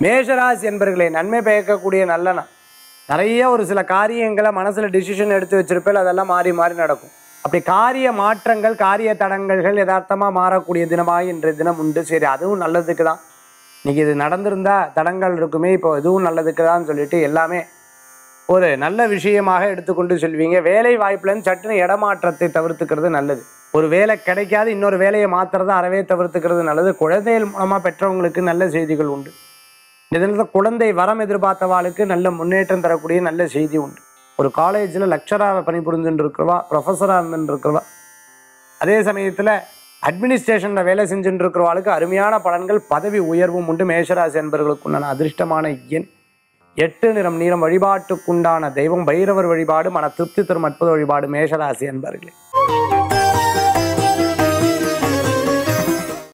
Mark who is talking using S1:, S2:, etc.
S1: மேஷராசி என்பர்களே நன்மை பயக்கக்கூடிய நல்ல நாள் நிறைய ஒரு சில காரியங்களை மனசில் டிசிஷன் எடுத்து வச்சிருப்பேன் அதெல்லாம் மாறி மாறி நடக்கும் அப்படி காரிய மாற்றங்கள் காரிய தடங்கல்கள் யதார்த்தமாக மாறக்கூடிய தினமாக இன்றைய தினம் உண்டு சரி அதுவும் நல்லதுக்கு தான் இன்னைக்கு இது நடந்திருந்தா தடங்கள் இருக்குமே இப்போ இதுவும் நல்லதுக்கு தான் சொல்லிட்டு எல்லாமே ஒரு நல்ல விஷயமாக எடுத்துக்கொண்டு செல்வீங்க வேலை வாய்ப்புலன்னு சட்டுன்னு இடமாற்றத்தை தவிர்த்துக்கிறது நல்லது ஒரு வேலை கிடைக்காது இன்னொரு வேலையை மாத்துறதை அறவே தவிர்த்துக்கிறது நல்லது குழந்தைகள் மூலமாக பெற்றவங்களுக்கு நல்ல செய்திகள் உண்டு இந்த தினத்தில் குழந்தை வரம் எதிர்பார்த்தவாளுக்கு நல்ல முன்னேற்றம் தரக்கூடிய நல்ல செய்தி உண்டு ஒரு காலேஜில் லெக்சராக பணிபுரிஞ்சுட்டு இருக்கிறவா ப்ரொஃபஸராக இருந்துட்டு இருக்கிறவா அதே சமயத்தில் அட்மினிஸ்ட்ரேஷனில் வேலை செஞ்சுட்டு இருக்கிறவாளுக்கு அருமையான பலன்கள் பதவி உயர்வும் உண்டு மேஷராசி என்பவர்களுக்கு உண்டான அதிர்ஷ்டமான எண் எட்டு நிறம் நீளம் வழிபாட்டுக்குண்டான தெய்வம் பைரவர் வழிபாடு மன திருப்தி தரும் அற்புத வழிபாடு மேஷராசி என்பர்களே